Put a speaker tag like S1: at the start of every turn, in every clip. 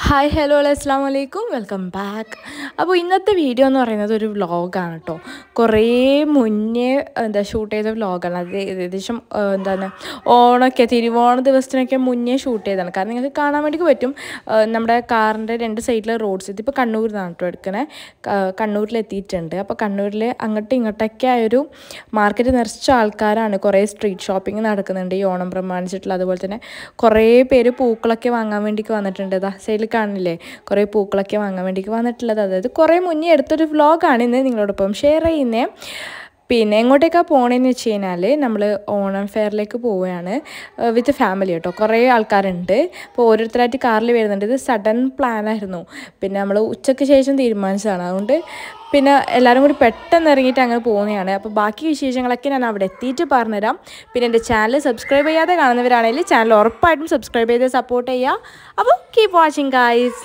S1: hi hello അസ്സാം വലൈക്കും welcome back അപ്പോൾ ഇന്നത്തെ വീഡിയോ എന്ന് പറയുന്നത് ഒരു വ്ളോഗാണ് കേട്ടോ കുറേ മുന്നേ എന്താ ഷൂട്ട് ചെയ്ത വ്ളോഗാണ് അത് ഏകദേശം ആ, എന്താണ് ഓണമൊക്കെ തിരുവോണ ദിവസത്തിനൊക്കെ മുന്നേ ഷൂട്ട് ചെയ്തതാണ് കാരണം നിങ്ങൾക്ക് കാണാൻ വേണ്ടി പറ്റും ആ, നമ്മുടെ കാറിൻ്റെ രണ്ട് സൈഡിലെ റോഡ്സ് ഇതിപ്പോൾ കണ്ണൂരിൽ നിന്നാണ് കേട്ടോ എടുക്കണേ കണ്ണൂരിൽ എത്തിയിട്ടുണ്ട് അപ്പോൾ കണ്ണൂരിൽ അങ്ങോട്ടും ഇങ്ങോട്ടൊക്കെ ആയൊരു മാർക്കറ്റ് നിറച്ച ആൾക്കാരാണ് കുറേ സ്ട്രീറ്റ് ഷോപ്പിംഗ് നടക്കുന്നുണ്ട് ഈ ഓണം പ്രമാണിച്ചിട്ടുള്ള അതുപോലെ തന്നെ കുറേ പേര് പൂക്കളൊക്കെ വാങ്ങാൻ വേണ്ടിക്ക് വന്നിട്ടുണ്ട് ഇതാ സൈഡിൽ കാണില്ലേ കുറേ പൂക്കളൊക്കെ വാങ്ങാൻ വേണ്ടിക്ക് വന്നിട്ടുള്ളത് അതായത് കുറേ മുന്നേ എടുത്തൊരു വ്ളോഗാണ് ഇന്ന് നിങ്ങളോടൊപ്പം ഷെയർ ചെയ്യുന്നത് പിന്നെ എങ്ങോട്ടേക്കാണ് പോകണമെന്ന് വെച്ച് കഴിഞ്ഞാൽ നമ്മൾ ഓണം ഫെയറിലേക്ക് പോവുകയാണ് വിത്ത് ഫാമിലി കേട്ടോ കുറേ ആൾക്കാരുണ്ട് അപ്പോൾ ഓരോരുത്തരായിട്ട് കാറിൽ വരുന്നുണ്ട് ഇത് സഡൻ പ്ലാനായിരുന്നു പിന്നെ നമ്മൾ ഉച്ചയ്ക്ക് ശേഷം തീരുമാനിച്ചതാണ് അതുകൊണ്ട് പിന്നെ എല്ലാവരും കൂടി പെട്ടെന്ന് ഇറങ്ങിയിട്ട് അങ്ങനെ പോകുന്നതാണ് അപ്പോൾ ബാക്കി വിശേഷങ്ങളൊക്കെ ഞാൻ അവിടെ എത്തിയിട്ട് പറഞ്ഞുതരാം പിന്നെ എൻ്റെ ചാനൽ സബ്സ്ക്രൈബ് ചെയ്യാതെ കാണുന്നവരാണെങ്കിൽ ചാനൽ ഉറപ്പായിട്ടും സബ്സ്ക്രൈബ് ചെയ്ത് സപ്പോർട്ട് ചെയ്യുക അപ്പോൾ കീപ് വാച്ചിങ് ഗൈസ്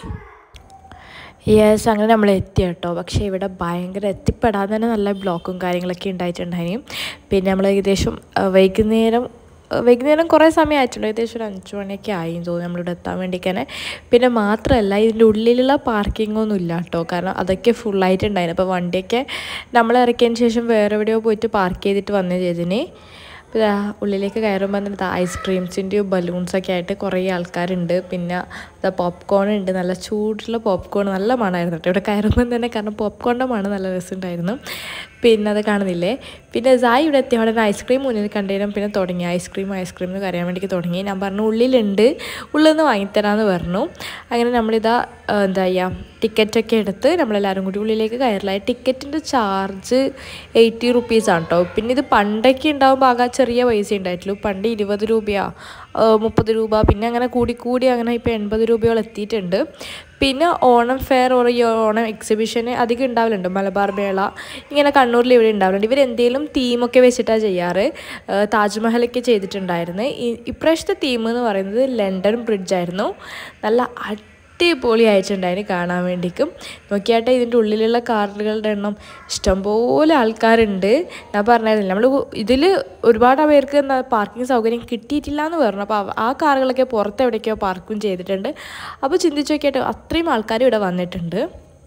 S1: യെസ് അങ്ങനെ നമ്മൾ എത്തി കേട്ടോ പക്ഷേ ഇവിടെ ഭയങ്കര എത്തിപ്പെടാൻ തന്നെ നല്ല ബ്ലോക്കും കാര്യങ്ങളൊക്കെ ഉണ്ടായിട്ടുണ്ടായിരുന്നു പിന്നെ നമ്മൾ ഏകദേശം ആ, വൈകുന്നേരം ആ, വൈകുന്നേരം കുറേ സമയം ആയിട്ടുണ്ട് ഏകദേശം ഒരു അഞ്ച് മണിയൊക്കെ ആയി എന്ന് തോന്നുന്നു നമ്മളിവിടെ എത്താൻ വേണ്ടിക്കന്നെ പിന്നെ മാത്രമല്ല ഇതിൻ്റെ ഉള്ളിലുള്ള പാർക്കിംഗ് ഒന്നും ഇല്ല കേട്ടോ കാരണം അതൊക്കെ ഫുള്ളായിട്ടുണ്ടായിരുന്നു അപ്പോൾ വണ്ടിയൊക്കെ നമ്മൾ ഇറക്കിയതിന് ശേഷം വേറെ എവിടെയോ പോയിട്ട് പാർക്ക് ചെയ്തിട്ട് വന്നേ ചെയ്തിന് അപ്പോൾ ഇതാ ഉള്ളിലേക്ക് കയറുമ്പോൾ തന്നെ ഐസ്ക്രീംസിൻ്റെയും ബലൂൺസൊക്കെ ആയിട്ട് കുറേ ആൾക്കാരുണ്ട് പിന്നെ ഇതാ പോപ്കോൺ ഉണ്ട് നല്ല ചൂടുള്ള പോപ്കോൺ നല്ല മണമായിരുന്നു കേട്ടോ ഇവിടെ കയറുമ്പോൾ തന്നെ കാരണം പോപ്കോണിൻ്റെ മണം നല്ല രസമുണ്ടായിരുന്നു പിന്നെ അത് കാണുന്നില്ലേ പിന്നെ സായി ഇവിടെ എത്തിയ ഉടനെ ഐസ്ക്രീം മുന്നിൽ കണ്ടുകഴിഞ്ഞാൽ പിന്നെ തുടങ്ങി ഐസ്ക്രീം ഐസ്ക്രീം എന്ന് കറിയാൻ വേണ്ടിക്ക് തുടങ്ങി ഞാൻ പറഞ്ഞു ഉള്ളിലുണ്ട് ഉള്ളിൽ നിന്ന് വാങ്ങിത്തരാമെന്ന് പറഞ്ഞു അങ്ങനെ നമ്മളിതാ ആ, എന്താ ചെയ്യുക ടിക്കറ്റൊക്കെ എടുത്ത് നമ്മളെല്ലാവരും കൂടി ഉള്ളിലേക്ക് കയറലായി ടിക്കറ്റിൻ്റെ ചാർജ് എയ്റ്റി റുപ്പീസാണ് കേട്ടോ പിന്നെ ഇത് പണ്ടൊക്കെ ഉണ്ടാകുമ്പോൾ ആകെ ചെറിയ പൈസ ഉണ്ടായിട്ടുള്ളൂ പണ്ട് ഇരുപത് രൂപയാ ആ, മുപ്പത് രൂപ പിന്നെ അങ്ങനെ കൂടി കൂടി അങ്ങനെ ഇപ്പോൾ എൺപത് രൂപയോളം എത്തിയിട്ടുണ്ട് പിന്നെ ഓണം ഫെയർ ഓർ ഈ ഓണം എക്സിബിഷന് അധികം ഉണ്ടാവലുണ്ട് മലബാർ മേള ഇങ്ങനെ കണ്ണൂരിൽ ഇവിടെ ഉണ്ടാവലുണ്ട് ഇവർ എന്തെങ്കിലും തീമൊക്കെ വെച്ചിട്ടാണ് ചെയ്യാറ് ആ, താജ്മഹലൊക്കെ ചെയ്തിട്ടുണ്ടായിരുന്നു ഈ ഇപ്രാവശ്യത്തെ തീം എന്ന് പറയുന്നത് ലണ്ടൻ ബ്രിഡ്ജായിരുന്നു നല്ല അടിപൊളി ആയിട്ടുണ്ടായിരുന്നു കാണാൻ വേണ്ടിക്കും നോക്കിയാട്ടെ ഇതിൻ്റെ ഉള്ളിലുള്ള കാറുകളുടെ എണ്ണം ഇഷ്ടംപോലെ ആൾക്കാരുണ്ട് ഞാൻ പറഞ്ഞായിരുന്നില്ല നമ്മൾ ഇതിൽ ഒരുപാട് പേർക്ക് എന്താ പാർക്കിംഗ് സൗകര്യം കിട്ടിയിട്ടില്ല എന്ന് പറഞ്ഞു അപ്പോൾ അവ- ആ കാറുകളൊക്കെ പുറത്ത് എവിടേക്കോ പാർക്കും ചെയ്തിട്ടുണ്ട് അപ്പോൾ ചിന്തിച്ച് നോക്കിയാട്ടെ അത്രയും ആൾക്കാർ ഇവിടെ വന്നിട്ടുണ്ട്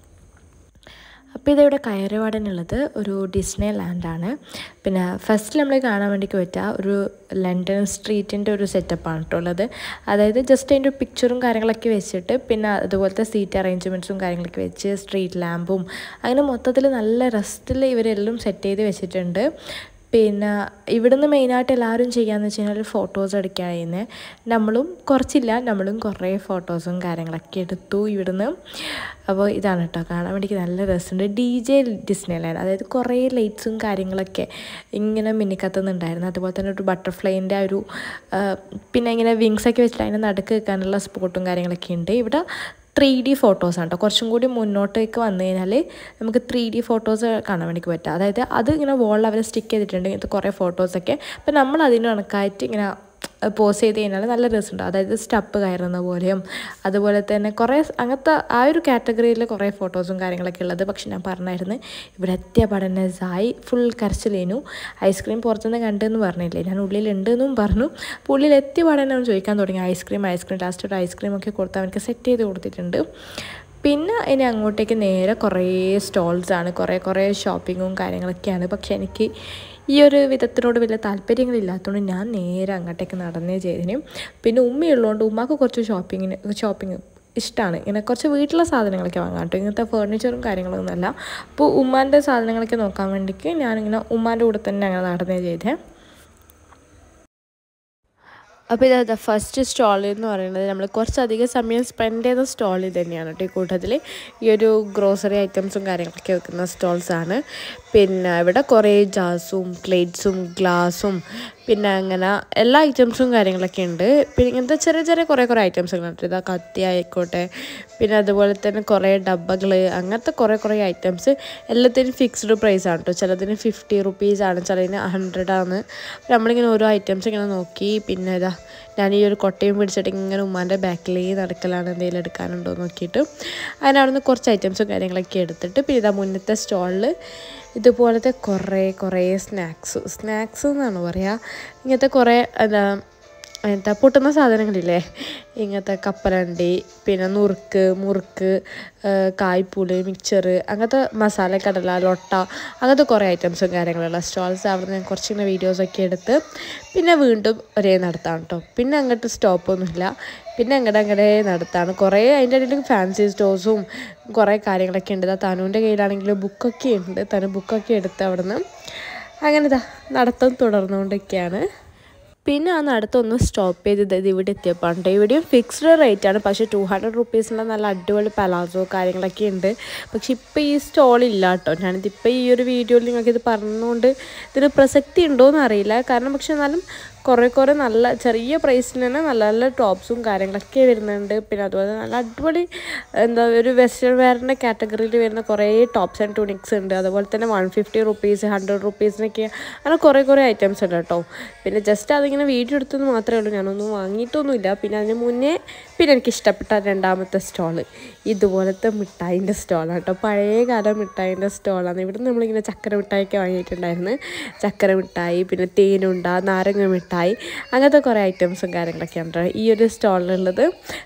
S1: അപ്പോൾ ഇതിവിടെ കയറുപാടനുള്ളത് ഒരു ഡിസ്നി ലാൻഡാണ് പിന്നെ ഫസ്റ്റ് നമ്മൾ കാണാൻ വേണ്ടി പറ്റുക ഒരു ലണ്ടൻ സ്ട്രീറ്റിൻ്റെ ഒരു സെറ്റപ്പാണ് കേട്ടോ ഉള്ളത് അതായത് ജസ്റ്റ് അതിൻ്റെ പിക്ചറും കാര്യങ്ങളൊക്കെ വെച്ചിട്ട് പിന്നെ അതുപോലത്തെ സീറ്റ് അറേഞ്ച്മെൻറ്റ്സും കാര്യങ്ങളൊക്കെ വെച്ച് സ്ട്രീറ്റ് ലാമ്പും അങ്ങനെ മൊത്തത്തിൽ നല്ല റെസ്റ്റിൽ ഇവരെല്ലാം സെറ്റ് ചെയ്ത് വെച്ചിട്ടുണ്ട് പിന്നെ ഇവിടുന്ന് മെയിനായിട്ട് എല്ലാവരും ചെയ്യാന്ന് വെച്ച് കഴിഞ്ഞാൽ ഫോട്ടോസ് എടുക്കാൻ ചെയ്യുന്നത് നമ്മളും കുറച്ചില്ല നമ്മളും കുറേ ഫോട്ടോസും കാര്യങ്ങളൊക്കെ എടുത്തു ഇവിടുന്ന് അപ്പോൾ ഇതാണ് കേട്ടോ കാണാൻ വേണ്ടിക്ക് നല്ല രസമുണ്ട് ഡി ജെ ഡിസ്നിലാൻഡ് അതായത് കുറേ ലൈറ്റ്സും കാര്യങ്ങളൊക്കെ ഇങ്ങനെ മിന്നിക്കത്തുന്നുണ്ടായിരുന്നു അതുപോലെ തന്നെ ഒരു ബട്ടർഫ്ലൈൻ്റെ ആ ഒരു ആ, പിന്നെ ഇങ്ങനെ വിങ്സ് ഒക്കെ വെച്ചിട്ട് അതിൻ്റെ നടുക്ക് വെക്കാനുള്ള സ്പോട്ടും കാര്യങ്ങളൊക്കെ ഉണ്ട് ഇവിടെ ത്രീ ഡി ഫോട്ടോസാണ് കേട്ടോ കുറച്ചും കൂടി മുന്നോട്ടേക്ക് വന്നു കഴിഞ്ഞാൽ നമുക്ക് ത്രീ ഡി ഫോട്ടോസ് കാണാൻ വേണ്ടി പറ്റുക അതായത് അത് ഇങ്ങനെ വോളിൽ അവർ സ്റ്റിക്ക് ചെയ്തിട്ടുണ്ട് ഇങ്ങനത്തെ കുറേ ഫോട്ടോസൊക്കെ അപ്പം നമ്മൾ അതിന് കണക്കായിട്ട് ഇങ്ങനെ പോസ് ചെയ്ത് കഴിഞ്ഞാൽ നല്ല രസമുണ്ട് അതായത് സ്റ്റപ്പ് കയറുന്ന പോലെയും അതുപോലെ തന്നെ കുറേ അങ്ങനത്തെ ആ ഒരു കാറ്റഗറിയിൽ കുറേ ഫോട്ടോസും കാര്യങ്ങളൊക്കെ ഉള്ളത് പക്ഷെ ഞാൻ പറഞ്ഞായിരുന്നു ഇവിടെ എത്തിയ പഠന സായി ഫുൾ കരച്ചിലേനു ഐസ്ക്രീം പുറത്തുനിന്ന് കണ്ടെന്ന് പറഞ്ഞില്ലേ ഞാൻ ഉള്ളിലുണ്ട് എന്നും പറഞ്ഞു അപ്പോൾ ഉള്ളിൽ എത്തിയ പാടനെ അവൻ ചോദിക്കാൻ തുടങ്ങി ഐസ്ക്രീം ഐസ്ക്രീം ലാസ്റ്റ് ഒരു ഐസ്ക്രീം ഒക്കെ കൊടുത്ത് അവനക്ക് സെറ്റ് ചെയ്ത് കൊടുത്തിട്ടുണ്ട് പിന്നെ ഇനി അങ്ങോട്ടേക്ക് നേരെ കുറേ സ്റ്റോൾസാണ് കുറേ കുറേ ഷോപ്പിങ്ങും കാര്യങ്ങളൊക്കെയാണ് പക്ഷെ എനിക്ക് ഈ ഒരു വിധത്തിനോട് വലിയ താല്പര്യങ്ങളില്ലാത്തതുകൊണ്ട് ഞാൻ നേരെ അങ്ങോട്ടേക്ക് നടന്നേ ചെയ്തിന് പിന്നെ ഉമ്മയുള്ളതുകൊണ്ട് ഉമ്മക്ക് കുറച്ച് ഷോപ്പിങ്ങിന് ഷോപ്പിംഗ് ഇഷ്ടമാണ് ഇങ്ങനെ കുറച്ച് വീട്ടിലെ സാധനങ്ങളൊക്കെ വാങ്ങാം കേട്ടോ ഇങ്ങനത്തെ ഫേർണിച്ചറും കാര്യങ്ങളൊന്നുമല്ല അപ്പോൾ ഉമ്മാൻ്റെ സാധനങ്ങളൊക്കെ നോക്കാൻ വേണ്ടിക്ക് ഞാനിങ്ങനെ ഉമ്മാൻ്റെ കൂടെ തന്നെ അങ്ങനെ നടന്നേ ചെയ്തേ അപ്പോൾ ഇത് ഫസ്റ്റ് സ്റ്റാൾ എന്ന് പറയുന്നത് നമ്മൾ കുറച്ചധികം സമയം സ്പെൻഡ് ചെയ്ത സ്റ്റാൾ തന്നെയാണ് കേട്ടോ ഈ കൂട്ടത്തിൽ ഈ ഒരു ഗ്രോസറി ഐറ്റംസും കാര്യങ്ങളൊക്കെ വെക്കുന്ന സ്റ്റാൾസ് ആണ് പിന്നെ ഇവിടെ കുറേ ജാസും പ്ലേറ്റ്സും ഗ്ലാസും പിന്നെ അങ്ങനെ എല്ലാ ഐറ്റംസും കാര്യങ്ങളൊക്കെ ഉണ്ട് പിന്നെ ഇങ്ങനത്തെ ചെറിയ ചെറിയ കുറേ കുറേ ഐറ്റംസ് ഉണ്ട് ഇതാ കത്തി ആയിക്കോട്ടെ പിന്നെ അതുപോലെ തന്നെ കുറേ ഡബ്ബകൾ അങ്ങനത്തെ കുറേ കുറേ ഐറ്റംസ് എല്ലാത്തിനും ഫിക്സ്ഡ് പ്രൈസ് ആണ് കേട്ടോ ചിലതിന് ഫിഫ്റ്റി റുപ്പീസ് ആണ് ചിലതിന് ഹൺഡ്രഡ് ആണ് നമ്മളിങ്ങനെ ഓരോ ഐറ്റംസ് ഇങ്ങനെ നോക്കി പിന്നെ ഇതാ ഞാൻ ഈ ഒരു കൊട്ടയും പിടിച്ചിട്ട് ഇങ്ങനെ ഉമ്മാൻ്റെ ബാക്കിലേ നടക്കലാണ് എന്തെങ്കിലും എടുക്കാനുണ്ടോ എന്ന് നോക്കിയിട്ട് അങ്ങനെ അവിടുന്ന് കുറച്ച് ഐറ്റംസും കാര്യങ്ങളൊക്കെ എടുത്തിട്ട് പിന്നെ ഇതാ മുന്നത്തെ സ്റ്റോളിൽ ഇതുപോലത്തെ കുറേ കുറേ സ്നാക്സ് സ്നാക്സ് എന്നാണ് പറയുക ഇങ്ങനത്തെ കുറേ എന്താ എന്താ പൊട്ടുന്ന സാധനങ്ങളില്ലേ ഇങ്ങനത്തെ കപ്പലണ്ടി പിന്നെ നുറുക്ക് മുറുക്ക് കായ്പൂള് മിക്സർ അങ്ങനത്തെ മസാല കടല ലൊട്ട അങ്ങനത്തെ കുറേ ഐറ്റംസും കാര്യങ്ങളുള്ള സ്റ്റോൾസ് അവിടെ ഞാൻ കുറച്ചിങ്ങനെ വീഡിയോസൊക്കെ എടുത്ത് പിന്നെ വീണ്ടും ഒരേ നടത്താണ് കേട്ടോ പിന്നെ അങ്ങോട്ട് സ്റ്റോപ്പൊന്നുമില്ല പിന്നെ അങ്ങോട്ട് അങ്ങോട്ടേ നടത്താണ് കുറേ അതിൻ്റെ ഇടയിൽ ഫാൻസി സ്റ്റോഴ്സും കുറേ കാര്യങ്ങളൊക്കെ ഉണ്ട് ഇതാ തനുവിൻ്റെ കയ്യിലാണെങ്കിൽ ബുക്കൊക്കെ ഉണ്ട് തനു ബുക്കൊക്കെ എടുത്ത് അവിടെ നിന്ന് അങ്ങനെ ഇതാ നടത്തം തുടർന്നുകൊണ്ടൊക്കെയാണ് പിന്നെ ആ നടത്തൊന്ന് സ്റ്റോപ്പ് ചെയ്ത് ഇത് ഇവിടെ എത്തിയപ്പോൾ ഉണ്ട് ഇവിടെയും ഫിക്സ്ഡ് റേറ്റ് ആണ് പക്ഷേ ടു ഹൺഡ്രഡ് റുപ്പീസിൻ്റെ നല്ല അടിപൊളി പലാസോ കാര്യങ്ങളൊക്കെ ഉണ്ട് പക്ഷെ ഇപ്പോൾ ഈ സ്റ്റോൾ ഇല്ല കേട്ടോ ഞാനിത് ഇപ്പോൾ ഈ ഒരു വീഡിയോയിൽ നിങ്ങൾക്ക് ഇത് പറഞ്ഞുകൊണ്ട് ഇതിന് പ്രസക്തി ഉണ്ടോയെന്ന് അറിയില്ല കാരണം പക്ഷെ എന്നാലും കുറേ കുറേ നല്ല ചെറിയ പ്രൈസിന് തന്നെ നല്ല നല്ല ടോപ്സും കാര്യങ്ങളൊക്കെ വരുന്നുണ്ട് പിന്നെ അതുപോലെ നല്ല അടിപൊളി എന്താ ഒരു വെസ്റ്റേൺ വെയറിൻ്റെ കാറ്റഗറിയിൽ വരുന്ന കുറേ ടോപ്സ് ആൻഡ് ടൂണിക്സ് ഉണ്ട് അതുപോലെ തന്നെ വൺ ഫിഫ്റ്റി റുപ്പീസ് ഹൺഡ്രഡ് റുപ്പീസിനൊക്കെ അങ്ങനെ കുറേ കുറേ ഐറ്റംസ് ഉണ്ട് കേട്ടോ പിന്നെ ജസ്റ്റ് അതിങ്ങനെ വീഡിയോ എടുത്തെന്ന് മാത്രമേ ഉള്ളൂ ഞാനൊന്നും വാങ്ങിയിട്ടൊന്നുമില്ല പിന്നെ അതിന് മുന്നേ പിന്നെ എനിക്ക് ഇഷ്ടപ്പെട്ട രണ്ടാമത്തെ സ്റ്റോള് ഇതുപോലത്തെ മിഠായിൻ്റെ സ്റ്റോളാണ് കേട്ടോ പഴയ കാല മിഠായിൻ്റെ സ്റ്റോളാണ് ഇവിടെ നമ്മളിങ്ങനെ ചക്കര മിഠായിയൊക്കെ വാങ്ങിയിട്ടുണ്ടായിരുന്നു ചക്കര മിഠായി പിന്നെ തേനുണ്ട നാരങ്ങ മിഠായി അങ്ങനത്തെ കുറേ ഐറ്റംസും കാര്യങ്ങളൊക്കെ ഉണ്ട് ഈ ഒരു സ്റ്റോളിലുള്ളത്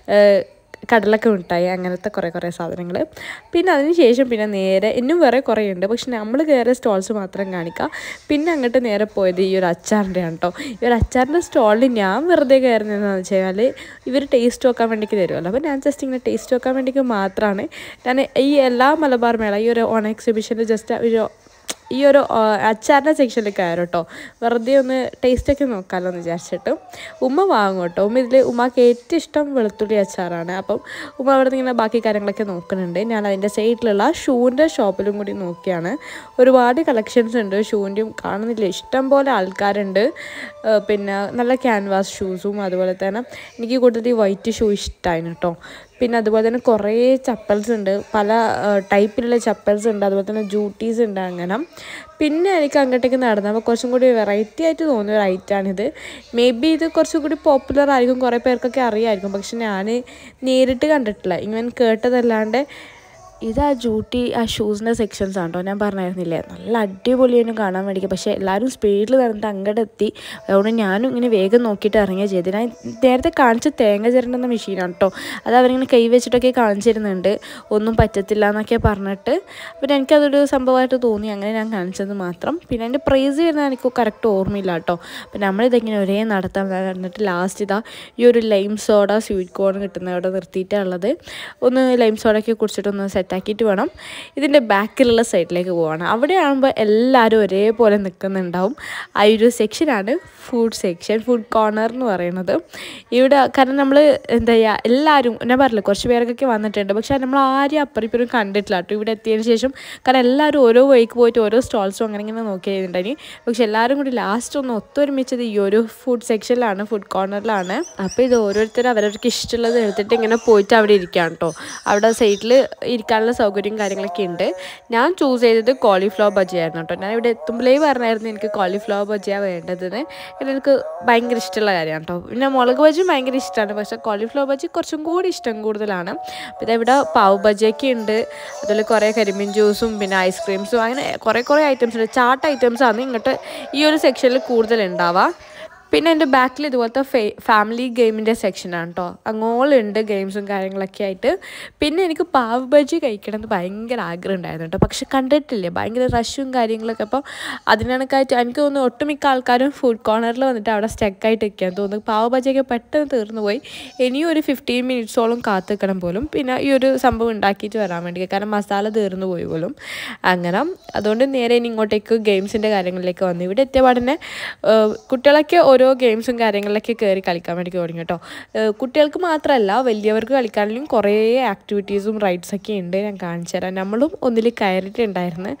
S1: കടലൊക്കെ മിഠായി അങ്ങനത്തെ കുറേ കുറേ സാധനങ്ങൾ പിന്നെ അതിന് ശേഷം പിന്നെ നേരെ ഇന്നും വേറെ കുറേ ഉണ്ട് പക്ഷെ നമ്മൾ കയറിയ സ്റ്റോൾസ് മാത്രം കാണിക്കാം പിന്നെ അങ്ങോട്ട് നേരെ പോയത് ഈ ഒരു അച്ചാറിൻ്റെ ആണ് കേട്ടോ ഈ ഒരു അച്ചാറിൻ്റെ സ്റ്റോളിൽ ഞാൻ വെറുതെ കയറുന്നതെന്ന് വെച്ച് കഴിഞ്ഞാൽ ഇവർ ടേസ്റ്റ് നോക്കാൻ വേണ്ടിക്ക് തരുമല്ലോ അപ്പോൾ ഞാൻ ജസ്റ്റ് ഇങ്ങനെ ടേസ്റ്റ് നോക്കാൻ വേണ്ടിക്ക് മാത്രമാണ് ഞാൻ ഈ എല്ലാ മലബാർ മേള ഈ ഒരു ഓൺ എക്സിബിഷനിൽ ജസ്റ്റ് ഒരു ഈ ഒരു അച്ചാറിൻ്റെ സെക്ഷനിൽ കയറും കേട്ടോ വെറുതെ ഒന്ന് ടേസ്റ്റൊക്കെ നോക്കാമല്ലോ എന്ന് വിചാരിച്ചിട്ട് ഉമ്മ വാങ്ങും കേട്ടോ ഉമ്മ ഇതിൽ ഉമ്മക്ക് ഏറ്റവും ഇഷ്ടം വെളുത്തുള്ളി അച്ചാറാണ് അപ്പം ഉമ്മ അവിടെ നിന്ന് ഇങ്ങനെ ബാക്കി കാര്യങ്ങളൊക്കെ നോക്കുന്നുണ്ട് ഞാൻ അതിൻ്റെ സൈഡിലുള്ള ഷൂവിൻ്റെ ഷോപ്പിലും കൂടി നോക്കിയാണ് ഒരുപാട് കളക്ഷൻസ് ഉണ്ട് ഷൂവിൻ്റെയും കാണുന്നില്ല ഇഷ്ടം പോലെ ആൾക്കാരുണ്ട് പിന്നെ നല്ല ക്യാൻവാസ് ഷൂസും അതുപോലെ തന്നെ എനിക്ക് കൂടുതൽ ഈ വൈറ്റ് ഷൂ ഇഷ്ടമായിരുന്നു കേട്ടോ പിന്നെ അതുപോലെ തന്നെ കുറേ ചപ്പൽസ് ഉണ്ട് പല ടൈപ്പിലുള്ള ചപ്പൽസ് ഉണ്ട് അതുപോലെ തന്നെ ജൂട്ടീസ് ഉണ്ട് അങ്ങനെ പിന്നെ എനിക്ക് അങ്ങോട്ടേക്ക് നടന്നപ്പോൾ കുറച്ചും കൂടി വെറൈറ്റി ആയിട്ട് തോന്നിയ ഒരു ഐറ്റാണിത് മേ ബി ഇത് കുറച്ചും കൂടി പോപ്പുലർ ആയിരിക്കും കുറേ പേർക്കൊക്കെ അറിയാമായിരിക്കും പക്ഷെ ഞാൻ നേരിട്ട് കണ്ടിട്ടില്ല ഇങ്ങനെ കേട്ടതല്ലാണ്ട് ഇത് ആ ജൂട്ടി ആ ഷൂസിൻ്റെ സെക്ഷൻസ് ആണ് കേട്ടോ ഞാൻ പറഞ്ഞായിരുന്നില്ലേ നല്ല അടിപൊളിയാണ് കാണാൻ വേണ്ടിയിട്ട് പക്ഷേ എല്ലാവരും സ്പീഡിൽ നടന്നിട്ട് അങ്ങോട്ട് എത്തി അതുകൊണ്ട് ഞാനും ഇങ്ങനെ വേഗം നോക്കിയിട്ട് ഇറങ്ങിയ ചെയ്ത് ഞാൻ നേരത്തെ കാണിച്ച തേങ്ങ ചിരണ്ടുന്ന മെഷീനാണ് കേട്ടോ അത് അവരിങ്ങനെ കൈ വെച്ചിട്ടൊക്കെ കാണിച്ചിരുന്നുണ്ട് ഒന്നും പറ്റത്തില്ല എന്നൊക്കെ പറഞ്ഞിട്ട് പിന്നെ എനിക്കതൊരു സംഭവമായിട്ട് തോന്നി അങ്ങനെ ഞാൻ കാണിച്ചത് മാത്രം പിന്നെ അതിൻ്റെ പ്രൈസ് വരുന്നത് എനിക്ക് കറക്റ്റ് ഓർമ്മയില്ല കേട്ടോ അപ്പം നമ്മളിതിങ്ങനെ ഒരേ നടത്താൻ എന്നിട്ട് ലാസ്റ്റ് ഇതാ ഈ ഒരു ലൈം സോഡ സ്വീറ്റ് കോൺ കിട്ടുന്ന അവിടെ നിർത്തിയിട്ടുള്ളത് ഒന്ന് ലൈം സോഡയൊക്കെ കുടിച്ചിട്ടൊന്ന് സെറ്റ് സെറ്റാക്കിയിട്ട് വേണം ഇതിൻ്റെ ബാക്കിലുള്ള സൈഡിലേക്ക് പോകണം അവിടെ ആകുമ്പോൾ എല്ലാവരും ഒരേപോലെ നിൽക്കുന്നുണ്ടാവും ആ ഒരു സെക്ഷനാണ് ഫുഡ് സെക്ഷൻ ഫുഡ് കോർണർ എന്ന് പറയുന്നത് ഇവിടെ കാരണം നമ്മൾ എന്താ ചെയ്യുക എല്ലാവരും ഞാൻ പറഞ്ഞില്ല കുറച്ച് പേർക്കൊക്കെ വന്നിട്ടുണ്ട് പക്ഷേ നമ്മൾ ആരും അപ്പുറം ഇപ്പുറം കണ്ടിട്ടില്ല കേട്ടോ ഇവിടെ എത്തിയതിന് ശേഷം കാരണം എല്ലാവരും ഓരോ വഴിക്ക് പോയിട്ട് ഓരോ സ്റ്റോൾസും അങ്ങനെ ഇങ്ങനെ നോക്കി ചെയ്തിട്ടുണ്ടായി പക്ഷെ എല്ലാവരും കൂടി ലാസ്റ്റ് ഒന്ന് ഒത്തൊരുമിച്ചത് ഈ ഒരു ഫുഡ് സെക്ഷനിലാണ് ഫുഡ് കോർണറിലാണ് അപ്പോൾ ഇത് ഓരോരുത്തരും അവരവർക്ക് ഇഷ്ടമുള്ളത് എടുത്തിട്ട് ഇങ്ങനെ പോയിട്ട് അവിടെ ഇരിക്കുകയാണ് കേട്ടോ അവിടെ സൈഡിൽ ഇരിക്കാനുള്ള സൗകര്യം കാര്യങ്ങളൊക്കെ ഉണ്ട് ഞാൻ ചൂസ് ചെയ്തത് കോളിഫ്ലവർ ബജിയായിരുന്നു കേട്ടോ ഞാൻ ഇവിടെ എത്തുമ്പോഴേ പറഞ്ഞായിരുന്നു എനിക്ക് കോളിഫ്ലവർ ബജിയാണ് വേണ്ടതെന്ന് കാരണം എനിക്ക് ഭയങ്കര ഇഷ്ടമുള്ള കാര്യമാണ് കേട്ടോ പിന്നെ മുളക് ബജിയും ഭയങ്കര ഇഷ്ടമാണ് പക്ഷേ കോളിഫ്ലവർ ബജി കുറച്ചും കൂടി ഇഷ്ടം കൂടുതലാണ് പിന്നെ ഇവിടെ പാവ് ബജിയൊക്കെ ഉണ്ട് അതുപോലെ കുറേ കരിമീൻ ജ്യൂസും പിന്നെ ഐസ്ക്രീംസും അങ്ങനെ കുറേ കുറേ ഐറ്റംസ് ഉണ്ട് ചാട്ട് ഐറ്റംസാണ് ഇങ്ങോട്ട് ഈ ഒരു സെക്ഷനിൽ കൂടുതൽ ഉണ്ടാവുക പിന്നെ എൻ്റെ ബാക്കിൽ ഇതുപോലത്തെ ഫേ ഫാമിലി ഗെയിമിൻ്റെ സെക്ഷനാണ് കേട്ടോ അങ്ങോളുണ്ട് ഗെയിംസും കാര്യങ്ങളൊക്കെ ആയിട്ട് പിന്നെ എനിക്ക് പാവ് ബജി കഴിക്കണം എന്ന് ഭയങ്കര ആഗ്രഹം ഉണ്ടായിരുന്നു കേട്ടോ പക്ഷെ കണ്ടിട്ടില്ലേ ഭയങ്കര റഷും കാര്യങ്ങളൊക്കെ അപ്പോൾ അതിനൊക്കെയായിട്ട് എനിക്ക് തോന്നുന്നു ഒട്ടുമിക്ക ആൾക്കാരും ഫുഡ് കോർണറിൽ വന്നിട്ട് അവിടെ സ്റ്റക്കായിട്ട് ഇരിക്കാൻ തോന്നുന്നു പാവ് ബജിയൊക്കെ പെട്ടെന്ന് തീർന്നു പോയി ഇനിയും ഒരു ഫിഫ്റ്റീൻ മിനിറ്റ്സോളം കാത്തിക്കണം പോലും പിന്നെ ഈ ഒരു സംഭവം ഉണ്ടാക്കിയിട്ട് വരാൻ വേണ്ടി കാരണം മസാല തീർന്നു പോയി പോലും അങ്ങനെ അതുകൊണ്ട് നേരെ ഇനി ഇങ്ങോട്ടേക്ക് ഗെയിംസിൻ്റെ കാര്യങ്ങളിലേക്ക് വന്നു ഇവിടെ എത്തിയ പാടന്നെ കുട്ടികളൊക്കെ ഓരോ ഗെയിംസും കാര്യങ്ങളിലൊക്കെ കയറി കളിക്കാൻ വേണ്ടി തുടങ്ങി കേട്ടോ കുട്ടികൾക്ക് മാത്രമല്ല വലിയവർക്ക് കളിക്കാനും കുറേ ആക്ടിവിറ്റീസും റൈഡ്സൊക്കെ ഉണ്ട് ഞാൻ കാണിച്ചു തരാം നമ്മളും ഒന്നിൽ കയറിയിട്ടുണ്ടായിരുന്നു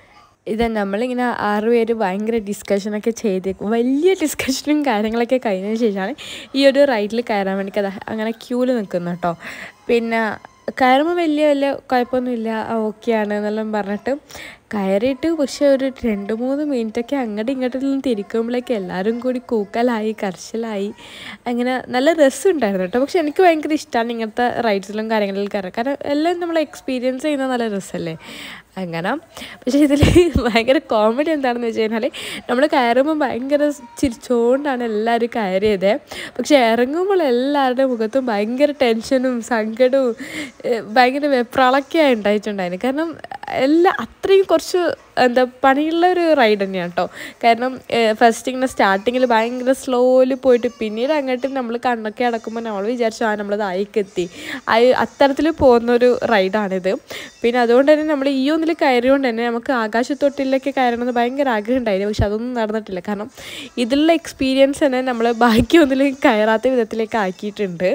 S1: ഇത് നമ്മളിങ്ങനെ ആറ് പേര് ഭയങ്കര ഡിസ്കഷനൊക്കെ ചെയ്തേക്കും വലിയ ഡിസ്കഷനും കാര്യങ്ങളൊക്കെ കഴിഞ്ഞതിന് ശേഷമാണ് ഈ ഒരു റൈഡിൽ കയറാൻ വേണ്ടി അത് അങ്ങനെ ക്യൂവിൽ നിൽക്കുന്നത് കേട്ടോ പിന്നെ കയറുമ്പോൾ വലിയ വലിയ കുഴപ്പമൊന്നുമില്ല ഓക്കെയാണ് എന്നെല്ലാം പറഞ്ഞിട്ട് കയറിയിട്ട് പക്ഷെ ഒരു രണ്ട് മൂന്ന് മിനിറ്റൊക്കെ അങ്ങോട്ടും ഇങ്ങോട്ടും തിരിക്കുമ്പോഴേക്ക് എല്ലാവരും കൂടി കൂക്കലായി കർശലായി അങ്ങനെ നല്ല രസമുണ്ടായിരുന്നു കേട്ടോ പക്ഷെ എനിക്ക് ഭയങ്കര ഇഷ്ടമാണ് ഇങ്ങനത്തെ റൈഡ്സിലും കാര്യങ്ങളിലും കയറാൻ കാരണം എല്ലാം നമ്മൾ എക്സ്പീരിയൻസ് ചെയ്യുന്ന നല്ല രസമല്ലേ അങ്ങനെ പക്ഷേ ഇതിൽ ഭയങ്കര കോമഡി എന്താണെന്ന് വെച്ച് കഴിഞ്ഞാൽ നമ്മൾ കയറുമ്പോൾ ഭയങ്കര ചിരിച്ചുകൊണ്ടാണ് എല്ലാവരും കയറിയത് പക്ഷെ ഇറങ്ങുമ്പോൾ എല്ലാവരുടെ മുഖത്തും ഭയങ്കര ടെൻഷനും സങ്കടവും ഏഹ് ഭയങ്കര വെപ്രാളൊക്കെ ഉണ്ടായിട്ടുണ്ടായിരുന്നു കാരണം എല്ലാ അത്രയും കുറച്ച് എന്താ പണിയുള്ള ഒരു റൈഡ് തന്നെയാണ് കേട്ടോ കാരണം ഫസ്റ്റ് ഇങ്ങനെ സ്റ്റാർട്ടിങ്ങിൽ ഭയങ്കര സ്ലോയിൽ പോയിട്ട് പിന്നീട് അങ്ങോട്ട് നമ്മൾ കണ്ണൊക്കെ അടക്കുമ്പോൾ നമ്മൾ വിചാരിച്ചു ആ നമ്മളത് അയക്കെത്തി അയ അത്തരത്തിൽ പോകുന്ന ഒരു റൈഡാണിത് പിന്നെ അതുകൊണ്ട് തന്നെ നമ്മൾ ഈ ഒന്നിൽ കയറിയോണ്ട് തന്നെ നമുക്ക് ആകാശത്തൊട്ടിലൊക്കെ കയറണമെന്ന് ഭയങ്കര ആഗ്രഹം ഉണ്ടായിരുന്നു പക്ഷെ അതൊന്നും നടന്നിട്ടില്ല കാരണം ഇതിലുള്ള എക്സ്പീരിയൻസ് തന്നെ നമ്മൾ ബാക്കി ഒന്നിലും കയറാത്ത വിധത്തിലേക്ക് ആക്കിയിട്ടുണ്ട്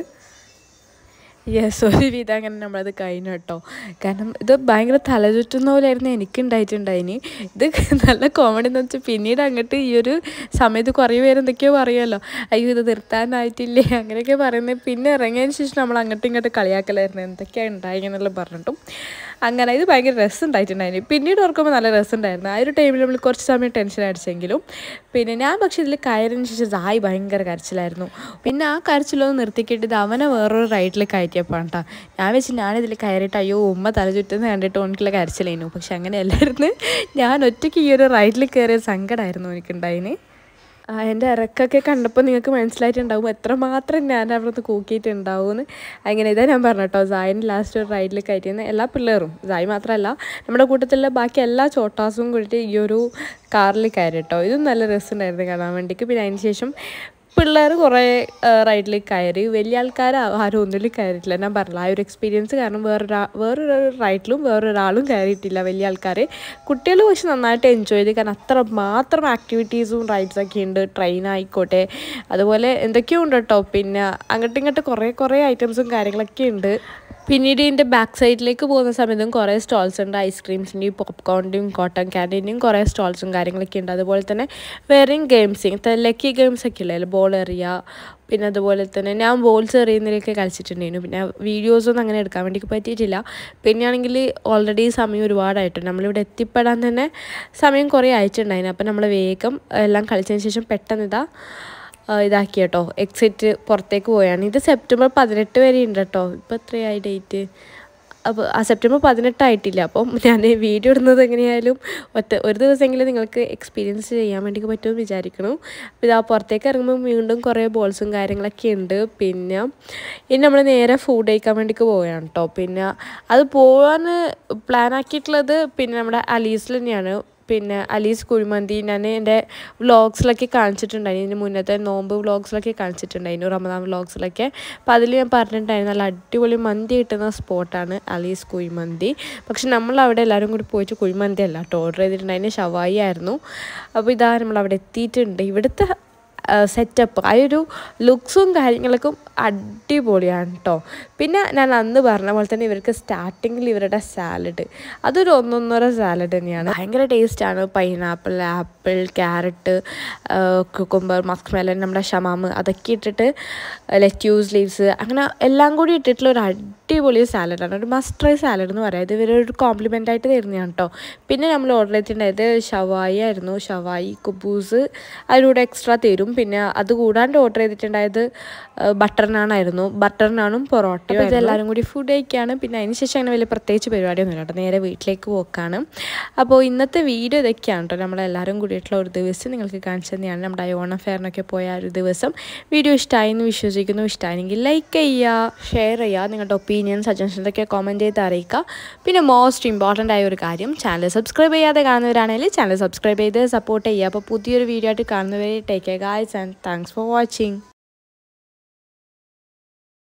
S1: യെസ് ഒരുവിധം അങ്ങനെ നമ്മളത് കഴിഞ്ഞു കേട്ടോ കാരണം ഇത് ഭയങ്കര തലചുറ്റുന്ന പോലെയായിരുന്നു എനിക്ക് ഉണ്ടായിട്ടുണ്ടായിന് ഇത് നല്ല കോമഡി എന്ന് വെച്ചാൽ പിന്നീട് അങ്ങോട്ട് ഈ ഒരു സമയത്ത് കുറേ പേര് എന്തൊക്കെയോ പറയുമല്ലോ അയ്യോ ഇത് നിർത്താനായിട്ടില്ലേ അങ്ങനെയൊക്കെ പറയുന്നത് പിന്നെ ഇറങ്ങിയതിന് ശേഷം നമ്മൾ അങ്ങോട്ടും ഇങ്ങോട്ടും കളിയാക്കലായിരുന്നു എന്തൊക്കെയാണ് ഉണ്ടായി എന്നെല്ലാം പറഞ്ഞിട്ടും അങ്ങനെ ഇത് ഭയങ്കര രസം ഉണ്ടായിട്ടുണ്ടായിരുന്നു പിന്നീട് ഓർക്കുമ്പോൾ നല്ല രസം ഉണ്ടായിരുന്നു ആ ഒരു ടൈമിൽ നമ്മൾ കുറച്ച് സമയം ടെൻഷൻ അടിച്ചെങ്കിലും പിന്നെ ഞാൻ പക്ഷേ ഇതിൽ കയറിന് ശേഷം സായി ഭയങ്കര കരച്ചിലായിരുന്നു പിന്നെ ആ കരച്ചിലൊന്ന് നിർത്തിക്കിട്ട് ഇത് അവനെ വേറൊരു റൈഡിൽ കയറ്റിയപ്പോൾ കേട്ടോ ഞാൻ വെച്ച് ഞാനിതിൽ കയറിയിട്ട് അയ്യോ ഉമ്മ തല ചുറ്റുന്ന കണ്ടിട്ട് ഓനിക്കുള്ള കരച്ചിലായിരുന്നു പക്ഷെ അങ്ങനെ എല്ലായിരുന്നു ഞാൻ ഒറ്റയ്ക്ക് ഈ ഒരു റൈഡിൽ കയറിയ സങ്കടമായിരുന്നു എനിക്കുണ്ടായിന് ആ, എൻ്റെ ഇറക്കൊക്കെ കണ്ടപ്പോൾ നിങ്ങൾക്ക് മനസ്സിലായിട്ടുണ്ടാവും എത്രമാത്രം ഞാൻ അവിടുന്ന് കൂക്കിയിട്ടുണ്ടാവുമെന്ന് അങ്ങനെ ഇതാ ഞാൻ പറഞ്ഞു കേട്ടോ സായിന് ലാസ്റ്റ് ഒരു റൈഡിൽ കയറ്റിയെന്ന് എല്ലാ പിള്ളേരും സായി മാത്രമല്ല നമ്മുടെ കൂട്ടത്തിലുള്ള ബാക്കി എല്ലാ ചോട്ടാസും കൂടിയിട്ട് ഈ ഒരു കാറിൽ കയറി കേട്ടോ ഇതും നല്ല രസമുണ്ടായിരുന്നു കാണാൻ വേണ്ടിക്ക് പിന്നെ അതിന് ശേഷം പിള്ളേർ കുറേ റൈഡിൽ കയറി വലിയ ആൾക്കാർ ആരും ഒന്നിലും കയറിയിട്ടില്ല ഞാൻ പറഞ്ഞില്ല ആ ഒരു എക്സ്പീരിയൻസ് കാരണം വേറൊരാ വേറൊരു റൈഡിലും വേറൊരാളും കയറിയിട്ടില്ല വലിയ ആൾക്കാർ കുട്ടികൾ പക്ഷെ നന്നായിട്ട് എൻജോയ് ചെയ്ത് കാരണം അത്ര മാത്രം ആക്ടിവിറ്റീസും റൈഡ്സൊക്കെ ഉണ്ട് ട്രെയിൻ ആയിക്കോട്ടെ അതുപോലെ എന്തൊക്കെയോ ഉണ്ട് കേട്ടോ പിന്നെ അങ്ങോട്ടും ഇങ്ങോട്ടും കുറേ കുറേ ഐറ്റംസും കാര്യങ്ങളൊക്കെ ഉണ്ട് പിന്നീട് ഇതിൻ്റെ ബാക്ക് സൈഡിലേക്ക് പോകുന്ന സമയത്തും കുറേ സ്റ്റോൾസ് ഉണ്ട് ഐസ്ക്രീംസിൻ്റെയും പോപ്കോണിൻ്റെയും കോട്ടൺ ക്യാൻറ്റീൻ്റെയും കുറേ സ്റ്റോൾസും കാര്യങ്ങളൊക്കെ ഉണ്ട് അതുപോലെ തന്നെ വേറെയും ഗെയിംസ് ലക്കി ഗെയിംസ് ഒക്കെ ഇല്ലേ ബോൾ എറിയുക പിന്നെ അതുപോലെ തന്നെ ഞാൻ ബോൾസ് എറിയുന്നതിലൊക്കെ കളിച്ചിട്ടുണ്ടായിരുന്നു പിന്നെ വീഡിയോസൊന്നും അങ്ങനെ എടുക്കാൻ വേണ്ടി പറ്റിയിട്ടില്ല പിന്നെയാണെങ്കിൽ ഓൾറെഡി സമയം ഒരുപാടായിട്ടുണ്ട് നമ്മളിവിടെ എത്തിപ്പെടാൻ തന്നെ സമയം കുറേ ആയിട്ടുണ്ടായിരുന്നു അപ്പം നമ്മൾ വേഗം എല്ലാം കളിച്ചതിന് ശേഷം പെട്ടെന്ന് ഇതാ ആ, ഇതാക്കി കേട്ടോ എക്സിറ്റ് പുറത്തേക്ക് പോയാണ് ഇത് സെപ്റ്റംബർ പതിനെട്ട് വരെ ഉണ്ട് കേട്ടോ ഇപ്പം എത്രയായി ഡേറ്റ് അപ്പോൾ ആ സെപ്റ്റംബർ പതിനെട്ടായിട്ടില്ല അപ്പം ഞാൻ വീഡിയോ ഇടുന്നത് എങ്ങനെയായാലും ഒറ്റ ഒരു ദിവസമെങ്കിലും നിങ്ങൾക്ക് എക്സ്പീരിയൻസ് ചെയ്യാൻ വേണ്ടി പറ്റുമെന്ന് വിചാരിക്കണം അപ്പോൾ ഇതാ പുറത്തേക്ക് ഇറങ്ങുമ്പോൾ വീണ്ടും കുറേ ബോൾസും കാര്യങ്ങളൊക്കെ ഉണ്ട് പിന്നെ ഇനി നമ്മൾ നേരെ ഫുഡ് കഴിക്കാൻ വേണ്ടിക്ക് പോവുകയാണ് കേട്ടോ പിന്നെ അത് പോകാൻ പ്ലാൻ ആക്കിയിട്ടുള്ളത് പിന്നെ നമ്മുടെ അലീസിൽ തന്നെയാണ് പിന്നെ അലീസ് കുഴിമന്തി ഞാൻ എൻ്റെ വ്ളോഗ്സിലൊക്കെ കാണിച്ചിട്ടുണ്ടായിരുന്നു ഇതിന് മുന്നത്തെ നോമ്പ് വ്ളോഗ്സിലൊക്കെ കാണിച്ചിട്ടുണ്ടായിരുന്നു റമദാൻ വ്ളോഗ്സിലൊക്കെ അപ്പോൾ അതിൽ ഞാൻ പറഞ്ഞിട്ടുണ്ടായിരുന്നു നല്ല അടിപൊളി മന്തി കിട്ടുന്ന സ്പോട്ടാണ് അലീസ് കുഴിമന്തി പക്ഷെ നമ്മൾ അവിടെ എല്ലാവരും കൂടി പോയിട്ട് കുഴിമന്തി അല്ല കേട്ടോ ഓർഡർ ചെയ്തിട്ടുണ്ടായിരുന്നു ഷവായി ആയിരുന്നു അപ്പോൾ ഇതാ നമ്മൾ അവിടെ എത്തിയിട്ടുണ്ട് ഇവിടുത്തെ സെറ്റപ്പ് ആ ഒരു ലുക്സും കാര്യങ്ങൾക്കും അടിപൊളിയാണ് കേട്ടോ പിന്നെ ഞാൻ അന്ന് പറഞ്ഞ പോലെ തന്നെ ഇവർക്ക് സ്റ്റാർട്ടിങ്ങിൽ ഇവരുടെ സാലഡ് അതൊരു ഒന്നൊന്നര സാലഡ് തന്നെയാണ് ഭയങ്കര ടേസ്റ്റാണ് pineapple apple carrot cucumber musk melon നമ്മുടെ ഷമാമ് അതൊക്കെ ഇട്ടിട്ട് ലെറ്റ്യൂസ് ലീവ്സ് അങ്ങനെ എല്ലാം കൂടി ഇട്ടിട്ടുള്ള ഒരു അടിപൊളി സാലഡാണ് ഒരു മസ്റ്റ് ട്രൈ സാലഡ് എന്ന് പറയാം ഇത് ഇവരൊരു കോംപ്ലിമെൻ്റ് ആയിട്ട് തരുന്നതാണ് കേട്ടോ പിന്നെ നമ്മൾ ഓർഡർ ചെയ്തിട്ടുണ്ടായത് ഷവായി ആയിരുന്നു ഷവായി കുബൂസ് അതിലൂടെ എക്സ്ട്രാ തരും പിന്നെ അത് കൂടാണ്ട് ഓർഡർ ചെയ്തിട്ടുണ്ടായത് ബട്ടർ നാണായിരുന്നു ബട്ടർ നാണും പൊറോട്ടയും ഇതെല്ലാവരും കൂടി ഫുഡ് കഴിക്കുകയാണ് പിന്നെ അതിന് ശേഷം അങ്ങനെ വലിയ പ്രത്യേകിച്ച് പരിപാടിയൊന്നും ഇല്ല കേട്ടോ നേരെ വീട്ടിലേക്ക് പോക്കാണ് അപ്പോൾ ഇന്നത്തെ വീഡിയോ ഇതൊക്കെയാണ് കേട്ടോ നമ്മളെല്ലാവരും കൂടിയിട്ടുള്ള ഒരു ദിവസം നിങ്ങൾക്ക് കാണിച്ചു തന്നെയാണ് നമ്മുടെ ഓണം ഫെയറിനൊക്കെ പോയ ആ ഒരു ദിവസം വീഡിയോ ഇഷ്ടമായി എന്ന് വിശ്വസിക്കുന്നു ഇഷ്ടമായെങ്കിൽ ലൈക്ക് ചെയ്യുക ഷെയർ ചെയ്യുക നിങ്ങളുടെ ഒപ്പീനിയൻ സജഷൻസൊക്കെ കോമൻറ്റ് ചെയ്ത് അറിയിക്കുക പിന്നെ മോസ്റ്റ് ഇമ്പോർട്ടൻ്റ് ആയ ഒരു കാര്യം ചാനൽ സബ്സ്ക്രൈബ് ചെയ്യാതെ കാണുന്നവരാണെങ്കിൽ ചാനൽ സബ്സ്ക്രൈബ് ചെയ്ത് സപ്പോർട്ട് ചെയ്യുക അപ്പോൾ പുതിയൊരു വീഡിയോ ആയിട്ട് കാണുന്നവരെ take care guys and thanks for watching